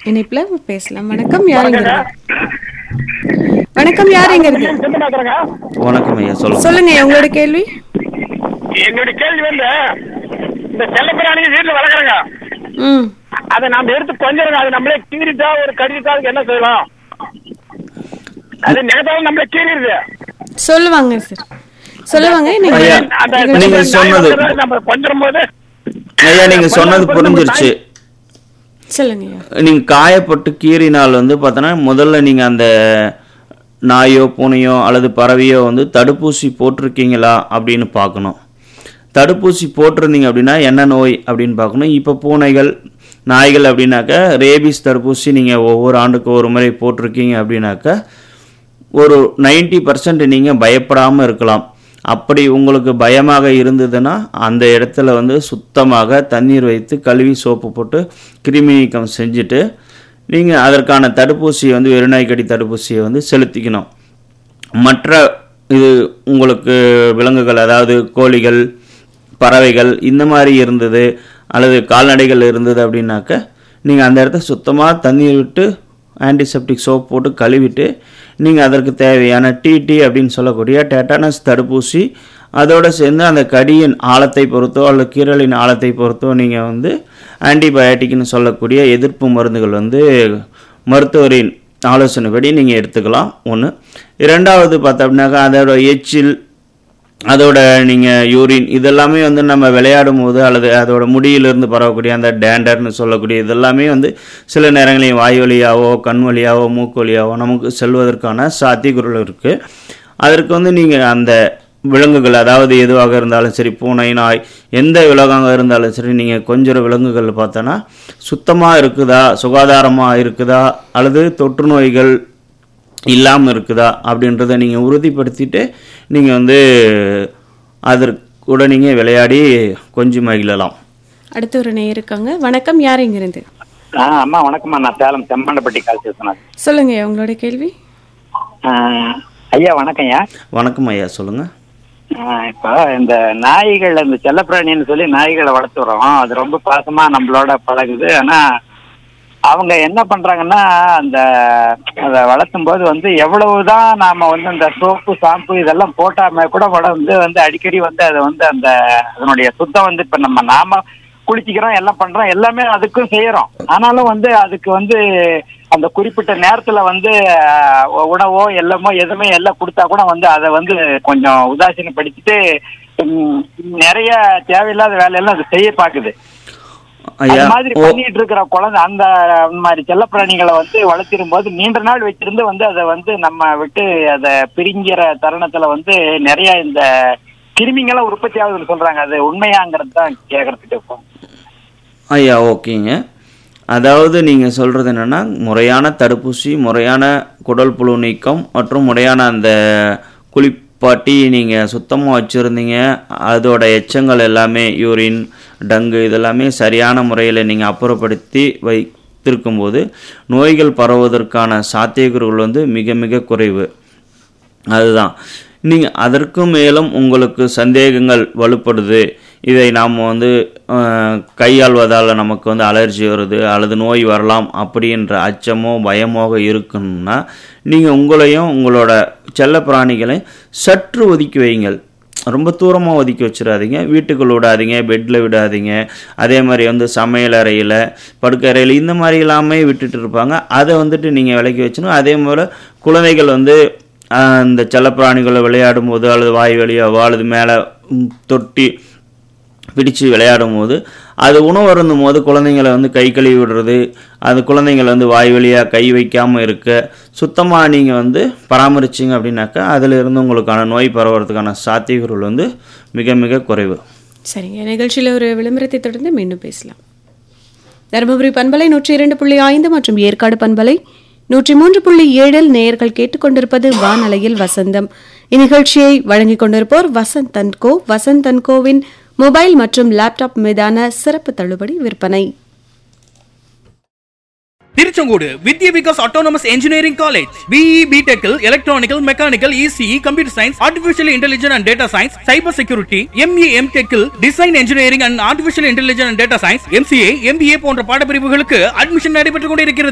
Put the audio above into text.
இணைப்புல பேசலாம் வணக்கம் யாருங்க வணக்கம் யாருங்க இருக்கு சின்னமாக்குறேங்க வணக்கம் ஐயா சொல்லுங்க சொல்லுங்க உங்களோட கேள்வி என்னுடைய கேள்வி வந்து இந்த செல்லப்பிராணியை வீட்டுல வளர்க்குறேங்க ம் அதை நாம எடுத்து கொஞ்சம் அது நம்மளே கீறிட்டா ஒரு கடிட்டா அதுக்கு என்ன செய்யலாம் அது நேதாவும் நம்மளே கீறிடுது சொல்லுவாங்க சார் சொல்லுவாங்க நீங்க ஐயா, அந்த நீங்க நாய் சொன்னது- வளர்க்கறது நம்ம கொஞ்சம் போது ஐயா நீங்க சொன்னது புரிஞ்சிருச்சு சொல்லுங்க ஐயா நீங்க காயப்பட்டு கீறினால் வந்து பார்த்தோன்னா முதல்ல நீங்க அந்த நாயோ பூனையோ அல்லது பறவையோ வந்து தடுப்பூசி போட்டிருக்கீங்களா அப்படின்னு பார்க்கணும் தடுப்பூசி போட்டிருந்தீங்க அப்படின்னா என்ன நோய் அப்படின்னு பார்க்கணும் இப்போ பூனைகள் நாய்கள் அப்படின்னாக்கா ரேபிஸ் தடுப்பூசி நீங்கள் ஒவ்வொரு ஆண்டுக்கு ஒரு முறை போட்டிருக்கீங்க அப்படின்னாக்கா ஒரு 90% பர்சன்ட் நீங்கள் பயப்படாமல் இருக்கலாம் அப்படி உங்களுக்கு பயமாக இருந்ததுன்னா அந்த இடத்துல வந்து சுத்தமாக தண்ணீர் வைத்து கழுவி சோப்பு போட்டு கிருமி நீக்கம் செஞ்சுட்டு நீங்கள் அதற்கான தடுப்பூசியை வந்து வெறிநாய்க்கடி தடுப்பூசியை வந்து செலுத்திக்கணும் மற்ற இது உங்களுக்கு விலங்குகள் அதாவது கோழிகள் பறவைகள் இந்த மாதிரி இருந்தது அல்லது கால்நடைகள் இருந்தது அப்படின்னாக்க நீங்கள் அந்த இடத்த சுத்தமாக தண்ணீர் விட்டு ஆன்டிசெப்டிக் சோப் போட்டு கழுவிட்டு நீங்கள் அதற்கு தேவையான டிடி அப்படின்னு சொல்லக்கூடிய டெட்டானஸ் தடுப்பூசி அதோடு சேர்ந்து அந்த கடியின் ஆழத்தை பொறுத்தோ அல்லது கீரலின் ஆழத்தை பொறுத்தோ நீங்கள் வந்து ஆன்டிபயோட்டிக்னு சொல்லக்கூடிய எதிர்ப்பு மருந்துகள் வந்து மருத்துவரின் ஆலோசனைப்படி நீங்கள் எடுத்துக்கலாம் ஒன்று இரண்டாவது பார்த்தோம்னாக்கா அதோட எச்சில் அதோட நீங்கள் யூரின் இதெல்லாமே வந்து நம்ம விளையாடும் போது அல்லது அதோட முடியிலிருந்து பரவக்கூடிய அந்த டேண்டர்னு சொல்லக்கூடிய இதெல்லாமே வந்து சில நேரங்களில் வாய் வழியாவோ கண் வழியாவோ மூக்கு வழியாவோ நமக்கு செல்வதற்கான சாத்தியக்குறல் இருக்குது அதற்கு வந்து நீங்கள் அந்த விலங்குகள் அதாவது எதுவாக இருந்தாலும் சரி பூனை நாய் எந்த விலங்காக இருந்தாலும் சரி நீங்கள் கொஞ்சம் விலங்குகள் பார்த்தோன்னா சுத்தமாக இருக்குதா சுகாதாரமாக இருக்குதா அல்லது தொற்று நோய்கள் இல்லாமல் இருக்குதா அப்படின்றத நீங்கள் உறுதிப்படுத்திட்டு நீங்கள் வந்து அதற்கு கூட நீங்கள் விளையாடி கொஞ்சம் மகிழலாம் அடுத்து ஒரு நேயர் இருக்காங்க வணக்கம் யார் இங்க இருந்து ஆ அம்மா வணக்கம்மா நான் சேலம் செம்மண்டப்பட்டி கால் பேசுனேன் சொல்லுங்க ஐயா, உங்களோட கேள்வி ஆ, ஐயா வணக்கம்யா வணக்கம் ஐயா சொல்லுங்கள் ஆ, இப்போ இந்த நாய்கள் இந்த செல்லப்பிராணின்னு சொல்லி நாய்களை வளர்த்துறோம் அது ரொம்ப பாசமா நம்மளோட பழகுது ஆனா அவங்க என்ன பண்றாங்கன்னா அந்த அதை வளர்த்தும் போது வந்து எவ்வளவுதான் நாம வந்து அந்த சோப்பு ஷாம்பு இதெல்லாம் போட்டாம கூட கூட வந்து வந்து அடிக்கடி வந்து அதை வந்து அந்த அதனுடைய சுத்தம் வந்து இப்ப நம்ம நாம குளிச்சிக்கிறோம் எல்லாம் பண்றோம் எல்லாமே அதுக்கும் செய்யறோம் ஆனாலும் வந்து அதுக்கு வந்து அந்த குறிப்பிட்ட நேரத்துல வந்து அஹ், உணவோ எல்லாமோ எதுவுமே எல்லாம் கொடுத்தா கூட வந்து அதை வந்து கொஞ்சம் உதாசீனப்படுத்திட்டு ம், நிறைய தேவையில்லாத வேலையெல்லாம் அது செய்ய பாக்குது அது ஐயா மாதிரி ஓ பண்ணிட்டு இருக்கிற குழந்தை அந்த மாதிரி செல்லப்பிராணிகளை வந்து வளர்த்திரும் போது நீண்ட நாள் வச்சிருந்து வந்து அதை வந்து நம்ம விட்டு அதை பிரிங்கிற தருணத்துல வந்து நிறைய இந்த கிருமிங்கெல்லாம் உற்பத்தி ஆகுதுன்னு சொல்றாங்க அது உண்மையாங்கிறது தான் கேட்கறதுக்கு இப்போ ஐயா ஓகேங்க அதாவது நீங்கள் சொல்கிறது என்னென்னா முறையான தடுப்பூசி முறையான குடல் புழு நீக்கம் மற்றும் முறையான அந்த குளிப்பாட்டி நீங்கள் சுத்தமாக வச்சுருந்தீங்க அதோட எச்சங்கள் எல்லாமே யூரின் டங்கு இதெல்லாமே சரியான முறையில் நீங்கள் அப்புறப்படுத்தி வைத்திருக்கும்போது நோய்கள் பரவுவதற்கான சாத்தியக்கூறுகள் வந்து மிக மிக குறைவு அதுதான் நீங்கள் அதற்கும் மேலும் உங்களுக்கு சந்தேகங்கள் வலுப்படுது இதை நாம் வந்து அஹ், கையாள்வதால் நமக்கு வந்து அலர்ஜி வருது அல்லது நோய் வரலாம் அப்படின்ற அச்சமோ பயமோ இருக்குன்னா நீங்கள் உங்களையும் உங்களோட செல்ல பிராணிகளை சற்று ஒதுக்கி வையுங்கள் ரொம்ப தூரமாக ஒதுக்கி வச்சிடாதீங்க வீட்டுக்குள்ள விடாதீங்க பெட்டில் விடாதீங்க அதே மாதிரி வந்து சமையல் அறையில் படுக்கை அறையில் இந்த மாதிரி எல்லாமே விட்டுட்டு இருப்பாங்க அதை வந்துட்டு நீங்கள் விலக்கி வச்சணும் அதே போல் குழந்தைகள் வந்து ஆஹ், இந்த செல்லப்பிராணிகளை விளையாடும் போது அல்லது வாய் வழியாவோ அல்லது மேலே ம், தொட்டி பிடிச்சு விளையாடும் போது அது உணவு அருந்தும் போது குழந்தைங்களை வந்து கை கழுவி விடுறது அது குழந்தைங்களை வந்து வாய் வழியாக கை வைக்காமல் இருக்க சுத்தமாக நீங்கள் வந்து பராமரிச்சிங்க அப்படின்னாக்கா அதில் இருந்து உங்களுக்கான நோய் பரவுறதுக்கான சாத்தியக்கூறுகள் வந்து மிக மிக குறைவு சரிங்க நிகழ்ச்சியில ஒரு விளம்பரத்தை தொடர்ந்து மீண்டும் பேசலாம் தருமபுரி பண்பலை நூற்றி இரண்டு புள்ளி ஐந்து மற்றும் ஏற்காடு பண்பலை நூற்றி மூன்று புள்ளி ஏழில் நேயர்கள் கேட்டுக்கொண்டிருப்பது வானலையில் வசந்தம் இந்நிகழ்ச்சியை வழங்கிக் கொண்டிருப்போர் வசந்த் தன்கோ வசந்த் தன்கோவின் மொபைல் மற்றும் லேப்டாப் மீதான சிறப்பு தள்ளுபடி விற்பனை Tiruchengode Vidya Vikas autonomous engineering college BE பிடெக்கில் electronical mechanical ECE computer science artificial intelligence and data science cyber security ME M டெக்கில் design engineering and artificial intelligence and data science MCA MBA போன்ற பாடப்பிரிவுகளுக்கு அட்மிஷன் நடைபெற்றுக் கொண்டிருக்கிறது